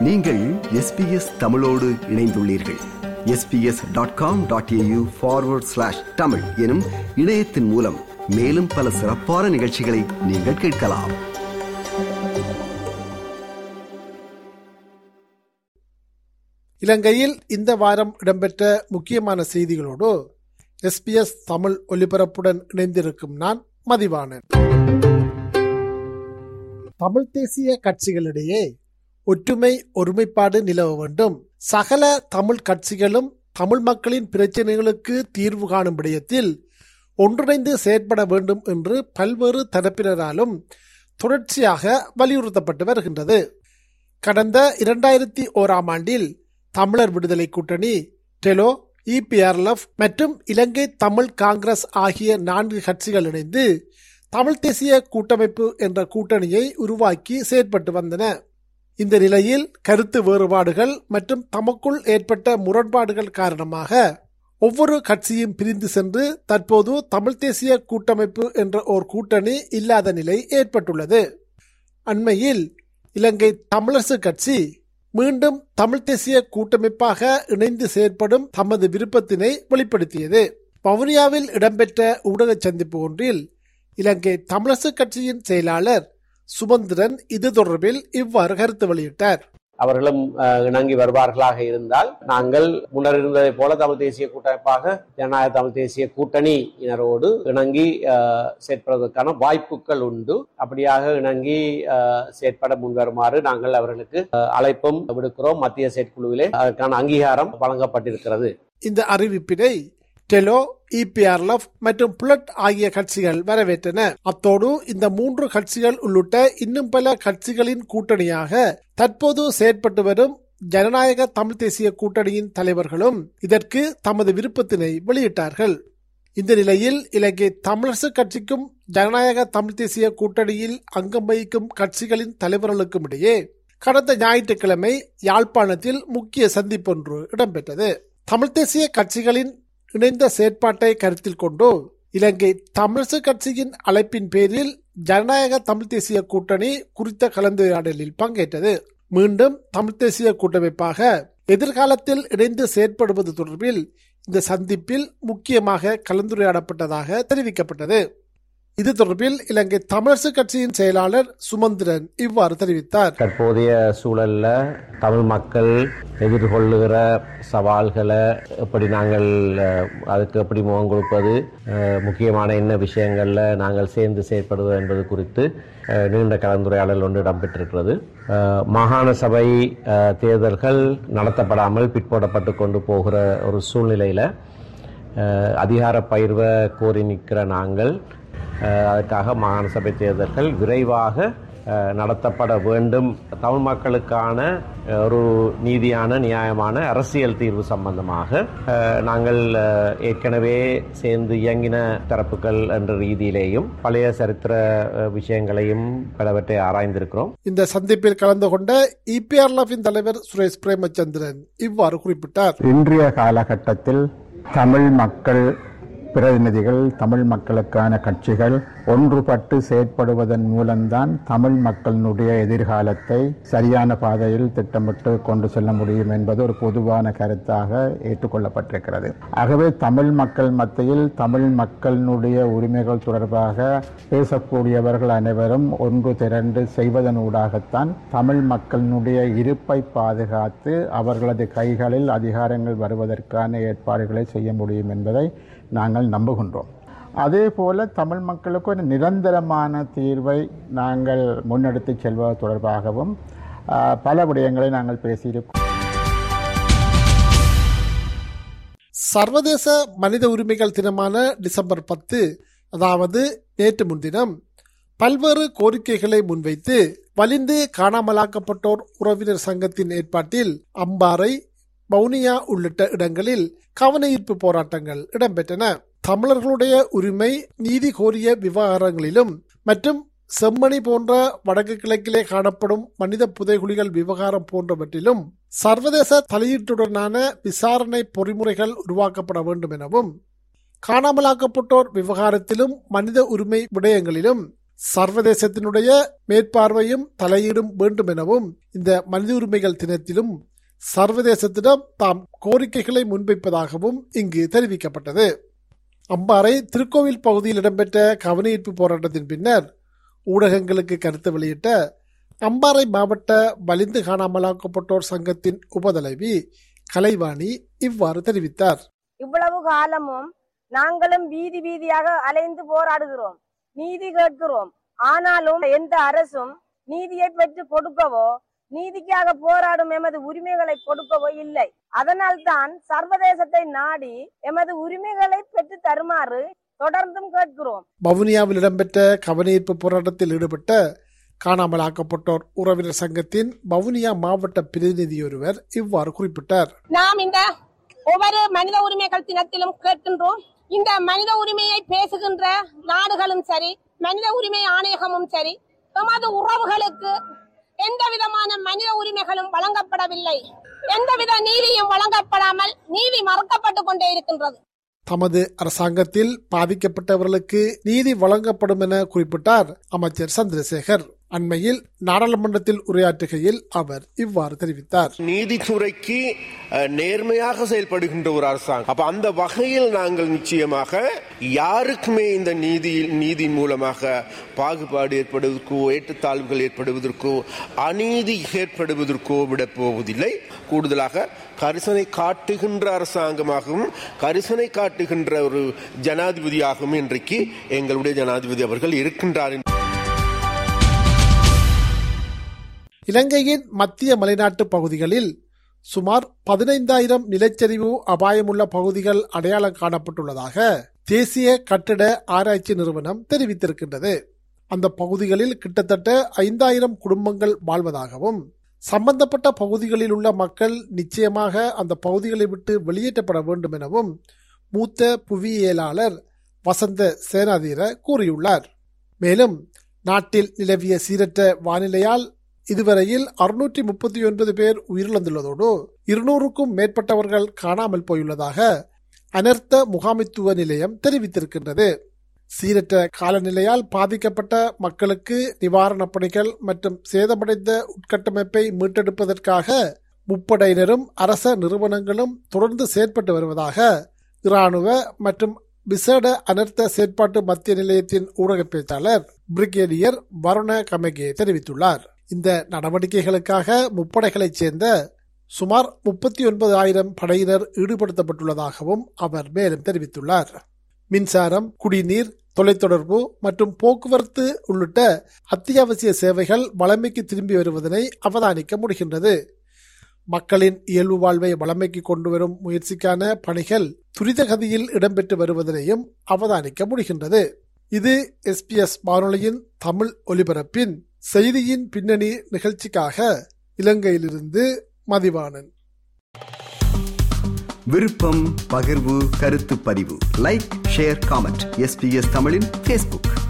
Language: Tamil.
நீங்கள் எஸ்பிஎஸ் தமிழோடு இணைந்துள்ளீர்கள் SBS dot com dot AU forward slash Tamil எனும் இணையத்தின் மூலம் மேலும் பல சிறப்பான நிகழ்ச்சிகளை நீங்கள் கேட்கலாம் இலங்கையில் இந்த வாரம் இடம்பெற்ற முக்கியமான செய்திகளோடு எஸ்பிஎஸ் தமிழ் ஒலிபரப்புடன் இணைந்திருக்கும் நான் மதிவாணன் தமிழ் தேசிய கட்சிகளிடையே ஒற்றுமை ஒருமைப்பாடு நிலவ வேண்டும் சகல தமிழ் கட்சிகளும் தமிழ் மக்களின் பிரச்சனைகளுக்கு தீர்வு காணும் விடயத்தில் ஒன்றிணைந்து செயற்பட வேண்டும் என்று பல்வேறு தரப்பினராலும் தொடர்ச்சியாக வலியுறுத்தப்பட்டு வருகின்றது கடந்த இரண்டாயிரத்தி ஓராம் ஆண்டில் தமிழர் விடுதலை கூட்டணி டெலோ இபிஆர்எஃப் மற்றும் இலங்கை தமிழ் காங்கிரஸ் ஆகிய நான்கு கட்சிகள் இணைந்து தமிழ் தேசிய கூட்டமைப்பு என்ற கூட்டணியை உருவாக்கி செயற்பட்டு வந்தன இந்த நிலையில் கருத்து வேறுபாடுகள் மற்றும் தமக்குள் ஏற்பட்ட முரண்பாடுகள் காரணமாக ஒவ்வொரு கட்சியும் பிரிந்து சென்று தற்போது தமிழ் தேசிய கூட்டமைப்பு என்ற ஓர் கூட்டணி இல்லாத நிலை ஏற்பட்டுள்ளது அண்மையில் இலங்கை தமிழரசு கட்சி மீண்டும் தமிழ் தேசிய கூட்டமைப்பாக இணைந்து செயற்படும் தமது விருப்பத்தினை வெளிப்படுத்தியது வவுனியாவில் இடம்பெற்ற ஊடக சந்திப்பு ஒன்றில் இலங்கை தமிழரசு கட்சியின் செயலாளர் சுமந்திரன் இது தொடர்பில் இவ்வாறு கருத்து வெளியிட்டார் அவர்களும் அஹ், இணங்கி வருவார்களாக இருந்தால் நாங்கள் முன்னர் இருந்ததை போல தமிழ் தேசிய கூட்டமைப்பாக ஜனநாயக தமிழ் தேசிய கூட்டணியினரோடு இணங்கி அஹ், செயற்படுவதற்கான வாய்ப்புகள் உண்டு அப்படியாக இணங்கி அஹ், செயற்பட முன்வருமாறு நாங்கள் அவர்களுக்கு அஹ், அழைப்பும் விடுக்கிறோம் மத்திய செயற்குழுவிலே அதற்கான அங்கீகாரம் வழங்கப்பட்டிருக்கிறது இந்த அறிவிப்பினை டெலோ இபிஆர்எஃப் மற்றும் புலட் ஆகிய கட்சிகள் வரவேற்றன அத்தோடு இந்த மூன்று கட்சிகள் உள்ளிட்ட இன்னும் பல கட்சிகளின் கூட்டணியாக தற்போது செயற்பட்டு வரும் ஜனநாயக தமிழ் தேசிய கூட்டணியின் தலைவர்களும் இதற்கு தமது விருப்பத்தினை வெளியிட்டார்கள் இந்த நிலையில் இலங்கை தமிழரசு கட்சிக்கும் ஜனநாயக தமிழ் தேசிய கூட்டணியில் அங்கம் வகிக்கும் கட்சிகளின் தலைவர்களுக்கும் இடையே கடந்த ஞாயிற்றுக்கிழமை யாழ்ப்பாணத்தில் முக்கிய சந்திப்பொன்று இடம்பெற்றது தமிழ் தேசிய கட்சிகளின் இணைந்த செயற்பாட்டை கருத்தில் கொண்டு இலங்கை தமிழரசு கட்சியின் அழைப்பின் பேரில் ஜனநாயக தமிழ் தேசிய கூட்டணி குறித்த கலந்துரையாடலில் பங்கேற்றது மீண்டும் தமிழ் தேசிய கூட்டமைப்பாக எதிர்காலத்தில் இணைந்து செயற்படுவது தொடர்பில் இந்த சந்திப்பில் முக்கியமாக கலந்துரையாடப்பட்டதாக தெரிவிக்கப்பட்டது இது தொடர்பில் இலங்கை தமிழரசு கட்சியின் செயலாளர் சுமந்திரன் இவ்வாறு தெரிவித்தார் தற்போதைய சூழல்ல தமிழ் மக்கள் எதிர்கொள்ளுகிற சவால்களை எப்படி நாங்கள் அஹ், அதுக்கு எப்படி முகம் கொடுப்பது அஹ், முக்கியமான என்ன விஷயங்கள்ல நாங்கள் சேர்ந்து செயற்படுவது என்பது குறித்து அஹ், நீண்ட கலந்துரையாடல் ஒன்று இடம்பெற்றிருக்கிறது அஹ், மாகாண சபை அஹ், தேர்தல்கள் நடத்தப்படாமல் பிற்போடப்பட்டு கொண்டு போகிற ஒரு சூழ்நிலையில அஹ், அதிகார பயிர்வை கோரி நிற்கிற நாங்கள் அஹ், அதற்காக மாகாண சபை தேர்தல்கள் விரைவாக அஹ், நடத்தப்பட வேண்டும் தமிழ் மக்களுக்கான அஹ், ஒரு நீதியான நியாயமான அரசியல் தீர்வு சம்பந்தமாக அஹ், நாங்கள் அஹ், ஏற்கனவே சேர்ந்து இயங்கின தரப்புகள் என்ற ரீதியிலேயும் பழைய சரித்திர அஹ், விஷயங்களையும் பலவற்றை ஆராய்ந்திருக்கிறோம் இந்த சந்திப்பில் கலந்து கொண்ட இபிஆர்எஃபின் தலைவர் சுரேஷ் பிரேமச்சந்திரன் இவ்வாறு குறிப்பிட்டார் இன்றைய காலகட்டத்தில் தமிழ் மக்கள் பிரதிநிதிகள் தமிழ் மக்களுக்கான கட்சிகள் ஒன்றுபட்டு செயற்படுவதன் மூலம்தான் தமிழ் மக்களினுடைய எதிர்காலத்தை சரியான பாதையில் திட்டமிட்டு கொண்டு செல்ல முடியும் என்பது ஒரு பொதுவான கருத்தாக ஏற்றுக்கொள்ளப்பட்டிருக்கிறது ஆகவே தமிழ் மக்கள் மத்தியில் தமிழ் மக்களினுடைய உரிமைகள் தொடர்பாக பேசக்கூடியவர்கள் அனைவரும் ஒன்று திரண்டு செய்வதனூடாகத்தான் தமிழ் மக்களினுடைய இருப்பை பாதுகாத்து அவர்களது கைகளில் அதிகாரங்கள் வருவதற்கான ஏற்பாடுகளை செய்ய முடியும் என்பதை நாங்கள் நம்புகின்றோம் அதே போல தமிழ் மக்களுக்கு ஒரு நிரந்தரமான தீர்வை நாங்கள் முன்னெடுத்துச் செல்வது தொடர்பாகவும் ஆஹ், பல விடயங்களை நாங்கள் பேசியிருக்கோம் சர்வதேச மனித உரிமைகள் தினமான டிசம்பர் பத்து அதாவது நேற்று முன்தினம் பல்வேறு கோரிக்கைகளை முன்வைத்து வலிந்து காணாமலாக்கப்பட்டோர் உறவினர் சங்கத்தின் ஏற்பாட்டில் அம்பாறை வவுனியா உள்ளிட்ட இடங்களில் கவன ஈர்ப்பு போராட்டங்கள் இடம்பெற்றன தமிழர்களுடைய உரிமை நீதி கோரிய விவகாரங்களிலும் மற்றும் செம்மணி போன்ற வடக்கு கிழக்கிலே காணப்படும் மனித புதைகுழிகள் விவகாரம் போன்றவற்றிலும் சர்வதேச தலையீட்டுடனான விசாரணை பொறிமுறைகள் உருவாக்கப்பட வேண்டும் எனவும் காணாமலாக்கப்பட்டோர் விவகாரத்திலும் மனித உரிமை விடயங்களிலும் சர்வதேசத்தினுடைய மேற்பார்வையும் தலையீடும் வேண்டும் எனவும் இந்த மனித உரிமைகள் தினத்திலும் சர்வதேசத்திடம் தாம் கோரிக்கைகளை முன்வைப்பதாகவும் இங்கு தெரிவிக்கப்பட்டது அம்பாறை திருக்கோவில் பகுதியில் இடம்பெற்ற கவனஈர்ப்பு போராட்டத்தின் பின்னர் ஊடகங்களுக்கு கருத்து வெளியிட்ட அம்பாறை மாவட்ட வலிந்து காணாமலாக்கப்பட்டோர் சங்கத்தின் உபதலைவி கலைவாணி இவ்வாறு தெரிவித்தார் இவ்வளவு காலமும் நாங்களும் வீதி வீதியாக அலைந்து போராடுகிறோம் நீதி கேட்கிறோம் ஆனாலும் எந்த அரசும் நீதியை பெற்று கொடுக்கவோ நீதிக்காக போராடும் எமது உரிமைகளை கொடுக்கவோ இல்லை அதனால்தான் சர்வதேசத்தை நாடி எமது உரிமைகளை பெற்று தருமாறு தொடர்ந்தும் கேட்கிறோம் வவுனியாவில் இடம்பெற்ற கவனஈர்ப்பு போராட்டத்தில் ஈடுபட்ட காணாமலாக்கப்பட்டோர் உறவினர் சங்கத்தின் வவுனியா மாவட்ட பிரதிநிதி ஒருவர் இவ்வாறு குறிப்பிட்டார் நாம் இந்த ஒவ்வொரு மனித உரிமைகள் தினத்திலும் கேட்கின்றோம் இந்த மனித உரிமையை பேசுகின்ற நாடுகளும் சரி மனித உரிமை ஆணையகமும் சரி எமது உறவுகளுக்கு எந்த விதமான மனித உரிமைகளும் வழங்கப்படவில்லை எந்தவித நீதியும் வழங்கப்படாமல் நீதி மறுக்கப்பட்டு கொண்டே இருக்கின்றது தமது அரசாங்கத்தில் பாதிக்கப்பட்டவர்களுக்கு நீதி வழங்கப்படும் என குறிப்பிட்டார் அமைச்சர் சந்திரசேகர் அண்மையில் நாடாளுமன்றத்தில் உரையாற்றுகையில் அவர் இவ்வாறு தெரிவித்தார் நீதித்துறைக்கு அஹ், நேர்மையாக செயல்படுகின்ற ஒரு அரசாங்கம் அப்ப அந்த வகையில் நாங்கள் நிச்சயமாக யாருக்குமே இந்த நீதியில் நீதி மூலமாக பாகுபாடு ஏற்படுவதற்கோ ஏற்றத்தாழ்வுகள் ஏற்படுவதற்கோ அநீதி ஏற்படுவதற்கோ விடப் போவதில்லை கூடுதலாக கரிசனை காட்டுகின்ற அரசாங்கமாகவும் கரிசனை காட்டுகின்ற ஒரு ஜனாதிபதியாகவும் இன்றைக்கு எங்களுடைய ஜனாதிபதி அவர்கள் இருக்கின்றார் இலங்கையின் மத்திய மலைநாட்டு பகுதிகளில் சுமார் பதினைந்தாயிரம் நிலச்சரிவு அபாயமுள்ள பகுதிகள் அடையாளம் காணப்பட்டுள்ளதாக தேசிய கட்டிட ஆராய்ச்சி நிறுவனம் தெரிவித்திருக்கின்றது அந்த பகுதிகளில் கிட்டத்தட்ட ஐந்தாயிரம் குடும்பங்கள் வாழ்வதாகவும் சம்பந்தப்பட்ட பகுதிகளில் உள்ள மக்கள் நிச்சயமாக அந்த பகுதிகளை விட்டு வெளியேற்றப்பட வேண்டும் எனவும் மூத்த புவியியலாளர் வசந்த சேனாதீர கூறியுள்ளார் மேலும் நாட்டில் நிலவிய சீரற்ற வானிலையால் இதுவரையில் அறுநூற்றி முப்பத்தி ஒன்பது பேர் உயிரிழந்துள்ளதோடு இருநூறுக்கும் மேற்பட்டவர்கள் காணாமல் போயுள்ளதாக அனர்த்த முகாமித்துவ நிலையம் தெரிவித்திருக்கின்றது சீரற்ற காலநிலையால் பாதிக்கப்பட்ட மக்களுக்கு நிவாரணப் பணிகள் மற்றும் சேதமடைந்த உட்கட்டமைப்பை மீட்டெடுப்பதற்காக முப்படையினரும் அரச நிறுவனங்களும் தொடர்ந்து செயற்பட்டு வருவதாக இராணுவ மற்றும் விசேட அனர்த்த செயற்பாட்டு மத்திய நிலையத்தின் ஊடக பேச்சாளர் பிரிகேடியர் வருண கமகே தெரிவித்துள்ளார் இந்த நடவடிக்கைகளுக்காக முப்படைகளைச் சேர்ந்த சுமார் முப்பத்தி ஒன்பது ஆயிரம் படையினர் ஈடுபடுத்தப்பட்டுள்ளதாகவும் அவர் மேலும் தெரிவித்துள்ளார் மின்சாரம் குடிநீர் தொலைத்தொடர்பு மற்றும் போக்குவரத்து உள்ளிட்ட அத்தியாவசிய சேவைகள் வளமைக்கு திரும்பி வருவதனை அவதானிக்க முடிகின்றது மக்களின் இயல்பு வாழ்வை வளமைக்கு கொண்டு வரும் முயற்சிக்கான பணிகள் துரித கதியில் இடம்பெற்று வருவதனையும் அவதானிக்க முடிகின்றது இது எஸ்பிஎஸ் வானொலியின் தமிழ் ஒலிபரப்பின் செய்தியின் பின்னணி நிகழ்ச்சிக்காக இலங்கையிலிருந்து மதிவாணன் விருப்பம் பகிர்வு கருத்து பதிவு லைக் ஷேர் காமெண்ட் எஸ்பிஎஸ் தமிழின் ஃபேஸ்புக்